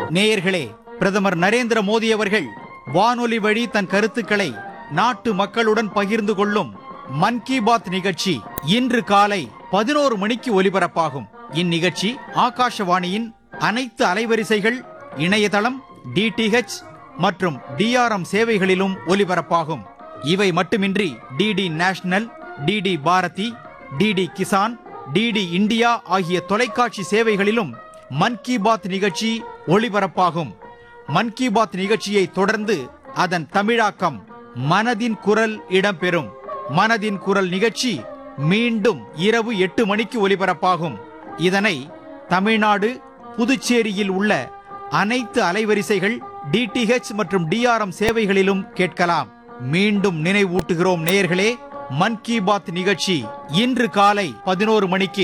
நேயர்களே பிரதமர் நரேந்திர மோடி அவர்கள் வானொலி வழி தன் கருத்துக்களை நாட்டு மக்களுடன் பகிர்ந்து கொள்ளும் மன் கி பாத் நிகழ்ச்சி இன்று காலை பதினோரு மணிக்கு ஒலிபரப்பாகும் இந்நிகழ்ச்சி ஆகாஷவாணியின் அனைத்து அலைவரிசைகள் இணையதளம் டிடிஹெச் மற்றும் டிஆர்எம் சேவைகளிலும் ஒலிபரப்பாகும் இவை மட்டுமின்றி DD National DD Bharati DD Kisan DD India ஆகிய தொலைக்காட்சி சேவைகளிலும் மன் கி பாத் நிகழ்ச்சி ஒளிபரப்பாகும் மன் கி பாத் நிகழ்ச்சியை தொடர்ந்து அதன் தமிழாக்கம் மனதின் குரல் இடம்பெறும் மனதின் குரல் நிகழ்ச்சி மீண்டும் இரவு எட்டு மணிக்கு ஒலிபரப்பாகும் இதனை தமிழ்நாடு புதுச்சேரியில் உள்ள அனைத்து அலைவரிசைகள் டிடிஹெச் மற்றும் டிஆர்எம் சேவைகளிலும் கேட்கலாம் மீண்டும் நினைவூட்டுகிறோம் நேயர்களே மன் கி பாத் நிகழ்ச்சி இன்று காலை பதினோரு மணிக்கு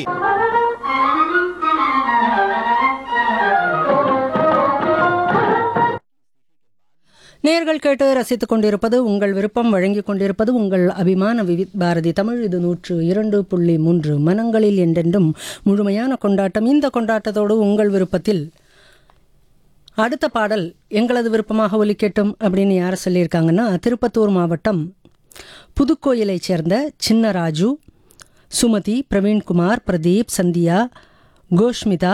நேர்கள் கேட்டு ரசித்துக் கொண்டிருப்பது உங்கள் விருப்பம் வழங்கிக் கொண்டிருப்பது உங்கள் அபிமான விவித் பாரதி தமிழ் இது நூற்று இரண்டு புள்ளி மூன்று மனங்களில் என்றென்றும் முழுமையான கொண்டாட்டம் இந்த கொண்டாட்டத்தோடு உங்கள் விருப்பத்தில் அடுத்த பாடல் எங்களது விருப்பமாக ஒலிக்கட்டும் அப்படின்னு யார் சொல்லியிருக்காங்கன்னா திருப்பத்தூர் மாவட்டம் புதுக்கோயிலைச் சேர்ந்த சின்னராஜு சுமதி பிரவீன்குமார் பிரதீப் சந்தியா கோஷ்மிதா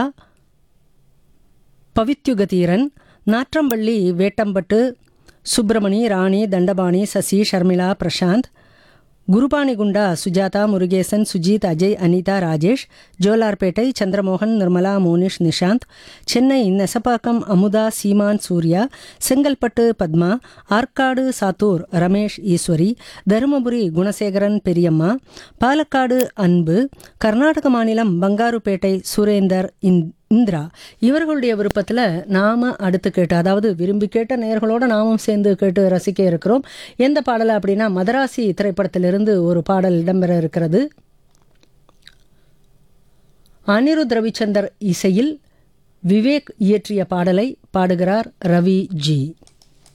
பவித்யுகதீரன் நாற்றம்பள்ளி வேட்டம்பட்டு சுப்பிரமணி ராணி தண்டபாணி சசி ஷர்மிளா பிரசாந்த் குருபானிகுண்டா சுஜாதா முருகேசன் சுஜித் அஜய் அனிதா ராஜேஷ் ஜோலார்பேட்டை சந்திரமோகன் நிர்மலா மோனிஷ் நிஷாந்த் சென்னை நெசப்பாக்கம் அமுதா சீமான் சூர்யா செங்கல்பட்டு பத்மா ஆற்காடு சாத்தூர் ரமேஷ் ஈஸ்வரி தருமபுரி குணசேகரன் பெரியம்மா பாலக்காடு அன்பு கர்நாடக மாநிலம் பங்காருப்பேட்டை சுரேந்தர் இந் இந்திரா இவர்களுடைய விருப்பத்தில் நாம் அடுத்து கேட்டு அதாவது விரும்பி கேட்ட நேர்களோட நாமும் சேர்ந்து கேட்டு ரசிக்க இருக்கிறோம் எந்த பாடலை அப்படின்னா மதராசி திரைப்படத்திலிருந்து ஒரு பாடல் இடம்பெற இருக்கிறது அனிருத் ரவிச்சந்தர் இசையில் விவேக் இயற்றிய பாடலை பாடுகிறார் ரவி ஜி